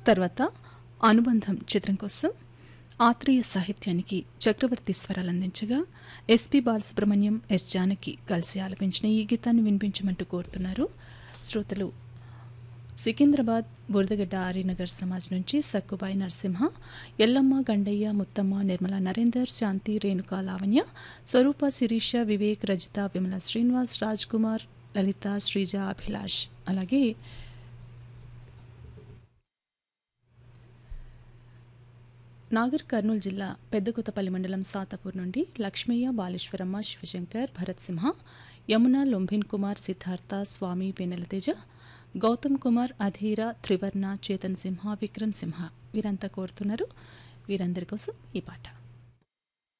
తర్వాత అనుబంధం చిత్రం కోసం ఆత్రేయ సాహిత్యానికి చక్రవర్తి స్వరాలు అందించగా ఎస్పి బాలసుబ్రహ్మణ్యం ఎస్ జానకి కలిసి ఆలపించిన ఈ గీతాన్ని వినిపించమంటూ కోరుతున్నారు శ్రోతలు సికింద్రాబాద్ బురదగడ్డ ఆర్యనగర్ సమాజ్ నుంచి సక్కుబాయి నరసింహ ఎల్లమ్మ గండయ్య ముత్తమ్మ నిర్మల నరేందర్ శాంతి రేణుకా లావణ్య స్వరూప శిరీష వివేక్ రజిత విమల శ్రీనివాస్ రాజ్ కుమార్ లలిత శ్రీజ అభిలాష్ అలాగే నాగర్ కర్నూలు జిల్లా పెద్దకొత్తపల్లి మండలం సాతాపూర్ నుండి లక్ష్మయ్య బాలేశ్వరమ్మ శివశంకర్ భరత్ సింహ యమున లొంభిన్ కుమార్ సిద్ధార్థ స్వామి వెన్నెలతేజ గౌతమ్ కుమార్ అధీర త్రివర్ణ చేతన్ సింహ విక్రమ్ సింహ వీరంతా కోరుతున్నారు వీరందరి కోసం ఈ పాట